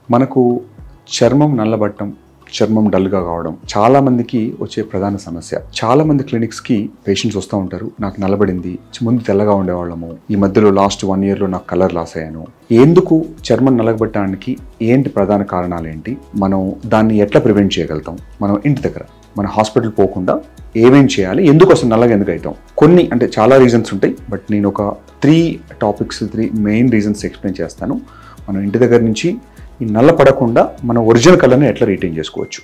మనకు చర్మం నల్లబట్టం చర్మం డల్గా కావడం చాలా మందికి వచ్చే ప్రధాన సమస్య చాలా మంది క్లినిక్స్కి పేషెంట్స్ వస్తూ ఉంటారు నాకు నల్లబడింది ముందు తెల్లగా ఉండేవాళ్ళము ఈ మధ్యలో లాస్ట్ వన్ ఇయర్లో నాకు కలర్ లాస్ అయ్యాను ఎందుకు చర్మం నల్లబట్టడానికి ఏంటి ప్రధాన కారణాలు ఏంటి మనం దాన్ని ఎట్లా ప్రివెంట్ చేయగలుగుతాం మనం ఇంటి దగ్గర మన హాస్పిటల్ పోకుండా ఏమేం చేయాలి ఎందుకు అసలు నల్లగా ఎందుకు అవుతాం కొన్ని అంటే చాలా రీజన్స్ ఉంటాయి బట్ నేను ఒక three topics three main reasons explain చేస్తాను మనం ఇంటి దగ్గర నుంచి ఈ నల్ల పడకుండా మన ఒరిజినల్ కలర్ని ఎట్లా రీటైన్ చేసుకోవచ్చు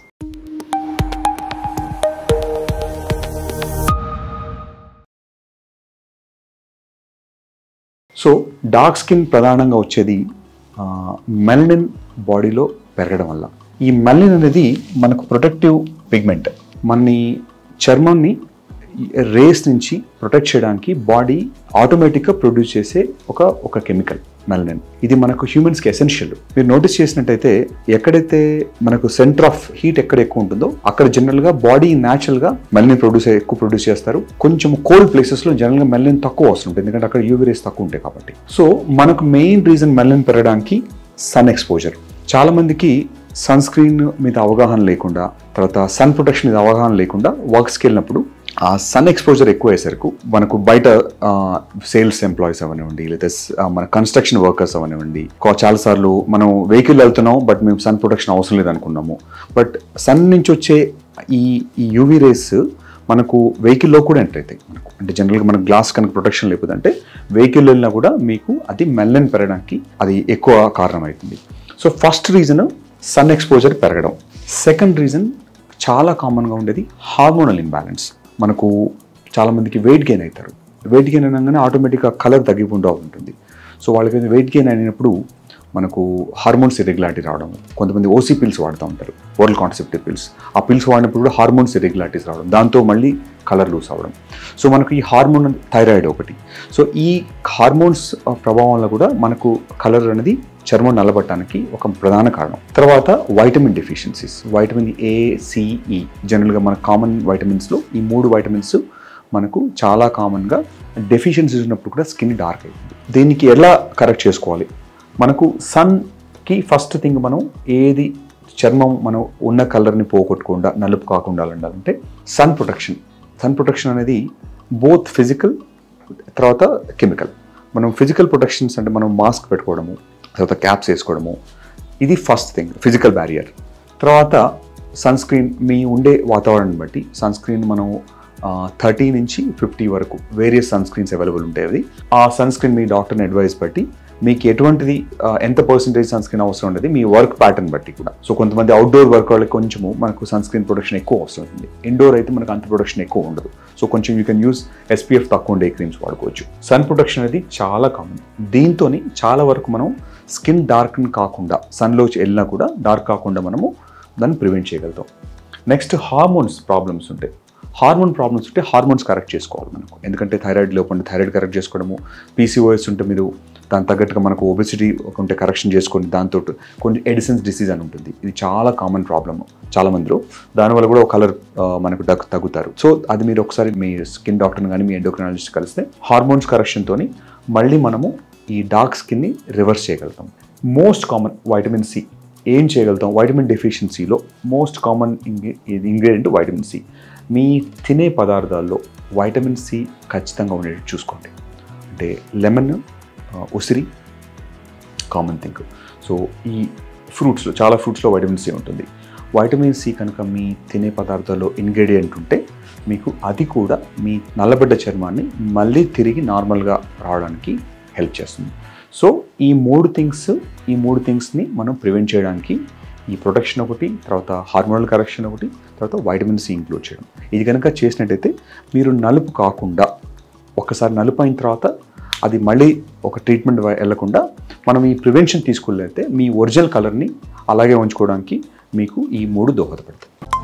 సో డార్క్ స్కిన్ ప్రధానంగా వచ్చేది మెలనిన్ బాడీలో పెరగడం వల్ల ఈ మెలనిన్ అనేది మనకు ప్రొటెక్టివ్ పిగ్మెంట్ మనని చర్మాన్ని రేస్ నుంచి ప్రొటెక్ట్ చేయడానికి బాడీ ఆటోమేటిక్గా ప్రొడ్యూస్ చేసే ఒక ఒక కెమికల్ మెలనిన్ ఇది మనకు హ్యూమన్స్కి ఎసెన్షియల్ మీరు నోటీస్ చేసినట్టయితే ఎక్కడైతే మనకు సెంటర్ ఆఫ్ హీట్ ఎక్కడ ఎక్కువ ఉంటుందో అక్కడ జనరల్గా బాడీ న్యాచురల్గా మెలనిన్ ప్రొడ్యూస్ ఎక్కువ ప్రొడ్యూస్ చేస్తారు కొంచెం కోల్డ్ ప్లేసెస్లో జనరల్గా మెలనిన్ తక్కువ వస్తుంటుంది ఎందుకంటే అక్కడ యూవీ రేస్ తక్కువ ఉంటాయి కాబట్టి సో మనకు మెయిన్ రీజన్ మెలనిన్ పెరగడానికి సన్ ఎక్స్పోజర్ చాలా మందికి సన్ స్క్రీన్ మీద అవగాహన లేకుండా తర్వాత సన్ ప్రొటెక్షన్ మీద అవగాహన లేకుండా వర్క్స్కి వెళ్ళినప్పుడు ఆ సన్ ఎక్స్పోజర్ ఎక్కువ అయ్యేసరికి మనకు బయట సేల్స్ ఎంప్లాయీస్ అవనివ్వండి లేదా ఆ, మన కన్స్ట్రక్షన్ వర్కర్స్ అవనివ్వండి కొ- చాలాసార్లు మనం వెహికల్ వెళ్తున్నాం బట్ మేము సన్ ప్రొటెక్షన్ అవసరం లేదు అనుకున్నాము బట్ సన్ నుంచి వచ్చే ఈ ఈ యూవీ రేస్ మనకు వెహికల్లో కూడా ఎంటర్ అవుతాయి మనకు అంటే జనరల్గా మనకు గ్లాస్ కనుక ప్రొటెక్షన్ లేకపోతే అంటే వెహికల్ వెళ్ళినా కూడా మీకు అది మెల్లన్ పెరగడానికి అది ఎక్కువ కారణం అవుతుంది so first reason sun exposure పెరగడం సెకండ్ రీజన్ చాలా కామన్గా ఉండేది హార్మోనల్ ఇంబ్యాలెన్స్ మనకు చాలామందికి వెయిట్ గెయిన్ అవుతారు వెయిట్ గెయిన్ అనగానే ఆటోమేటిక్గా కలర్ తగ్గిపోతూ ఉంటుంది సో వాళ్ళకి వెయిట్ గెయిన్ అయినప్పుడు మనకు హార్మోన్స్ ఇరెగ్యులారిటీ రావడం కొంతమంది ఓసీ పిల్స్ వాడుతూ ఉంటారు ఓరల్ కాన్సెప్టివ్ పిల్స్ ఆ పిల్స్ వాడినప్పుడు కూడా హార్మోన్స్ ఇరెగ్యులారిటీస్ రావడం దాంతో మళ్ళీ కలర్ లూస్ అవ్వడం సో మనకు ఈ హార్మోన్ థైరాయిడ్ ఒకటి సో ఈ హార్మోన్స్ ప్రభావం వల్ల కూడా మనకు కలర్ అనేది చర్మం నల్లబట్టడానికి ఒక ప్రధాన కారణం తర్వాత vitamin deficiencies vitamin A C E జనరల్గా మన కామన్ వైటమిన్స్లో ఈ మూడు వైటమిన్స్ మనకు చాలా కామన్గా డెఫిషియన్సీస్ ఉన్నప్పుడు కూడా స్కిన్ డార్క్ అవుతుంది దీనికి ఎలా కరెక్ట్ చేసుకోవాలి మనకు సన్కి ఫస్ట్ థింగ్ మనం ఏది చర్మం మనం ఉన్న కలర్ని పోగొట్టకుండా నలుపు కాకుండా ఉండాలంటే సన్ ప్రొటెక్షన్ సన్ ప్రొటెక్షన్ అనేది బోత్ ఫిజికల్ తర్వాత కెమికల్ మనం ఫిజికల్ ప్రొటెక్షన్స్ అంటే మనం మాస్క్ పెట్టుకోవడము తర్వాత క్యాప్స్ వేసుకోవడము ఇది ఫస్ట్ థింగ్ ఫిజికల్ బ్యారియర్ తర్వాత సన్ స్క్రీన్ మీ ఉండే వాతావరణం బట్టి సన్ స్క్రీన్ మనం థర్టీ నుంచి ఫిఫ్టీ వరకు వేరియస్ సన్ స్క్రీన్స్ అవైలబుల్ ఉంటాయి అది ఆ సన్ స్క్రీన్ మీ డాక్టర్ని అడ్వైస్ బట్టి మీకు ఎటువంటిది ఆ, ఎంత పర్సెంటేజ్ సన్ స్క్రీన్ అవసరం ఉండేది మీ వర్క్ ప్యాటర్న్ బట్టి కూడా సో కొంతమంది అవుట్డోర్ వర్క్ వాళ్ళకి కొంచెము మనకు సన్ స్క్రీన్ ప్రొడక్షన్ ఎక్కువ అవసరం ఉంటుంది ఇండోర్ అయితే మనకు అంత ప్రొడక్షన్ ఎక్కువ ఉండదు సో కొంచెం యూ కెన్ యూస్ ఎస్పీఎఫ్ తక్కువ ఉండే క్రీమ్స్ వాడుకోవచ్చు సన్ ప్రొటెక్షన్ అనేది చాలా కామన్ దీంతో చాలా వరకు మనం స్కిన్ డార్క్ కాకుండా సన్లోకి వెళ్ళినా కూడా డార్క్ కాకుండా మనము దాన్ని ప్రివెంట్ చేయగలుగుతాం నెక్స్ట్ హార్మోన్స్ ప్రాబ్లమ్స్ ఉంటాయి హార్మోన్ ప్రాబ్లమ్స్ ఉంటే హార్మోన్స్ కరెక్ట్ చేసుకోవాలి మనకు ఎందుకంటే థైరాయిడ్ లోపల థైరాయిడ్ కరెక్ట్ చేసుకోవడము పీసీఓఎస్ ఉంటే మీరు దాని తగ్గట్టుగా మనకు ఒబెసిటీ ఉంటే కరెక్షన్ చేసుకొని దాంతో కొన్ని ఎడిసన్స్ డిసీజ్ అని ఉంటుంది ఇది చాలా కామన్ ప్రాబ్లమ్ చాలా మందిలో దానివల్ల కూడా ఒక కలర్ మనకు దగ్ తగ్గుతారు సో అది మీరు ఒకసారి మీ స్కిన్ డాక్టర్ని కానీ మీ ఎండోక్రినాలజిస్ట్ కలిస్తే హార్మోన్స్ కరెక్షన్తోని మళ్ళీ మనము ఈ డార్క్ స్కిన్ని రివర్స్ చేయగలుగుతాం మోస్ట్ కామన్ వైటమిన్ సి ఏం చేయగలుగుతాం వైటమిన్ డెఫిషియన్సీలో most common ingredient vitamin C మీ తినే పదార్థాల్లో వైటమిన్ సి ఖచ్చితంగా ఉండేది చూసుకోండి అంటే లెమన్ ఉసిరి కామన్ థింగ్ సో ఈ ఫ్రూట్స్లో చాలా ఫ్రూట్స్లో వైటమిన్ సి ఉంటుంది వైటమిన్ సి కనుక మీ తినే పదార్థాల్లో ఇంగ్రీడియంట్ ఉంటే మీకు అది కూడా మీ నల్లబడ్డ చర్మాన్ని మళ్ళీ తిరిగి నార్మల్గా రావడానికి హెల్ప్ చేస్తుంది సో ఈ మూడు థింగ్స్ ఈ మూడు థింగ్స్ని మనం ప్రివెంట్ చేయడానికి ఈ ప్రొటెక్షన్ ఒకటి తర్వాత హార్మోనల్ కరెక్షన్ ఒకటి తర్వాత వైటమిన్ సి ఇంక్లూడ్ చేయడం ఇది కనుక చేసినట్టయితే మీరు నలుపు కాకుండా ఒకసారి నలుపు అయిన తర్వాత అది మళ్ళీ ఒక ట్రీట్మెంట్ వెళ్లకుండా మనం ఈ ప్రివెన్షన్ తీసుకున్నట్లయితే మీ ఒరిజినల్ కలర్ని అలాగే ఉంచుకోవడానికి మీకు ఈ మూడు దోహదపడతాయి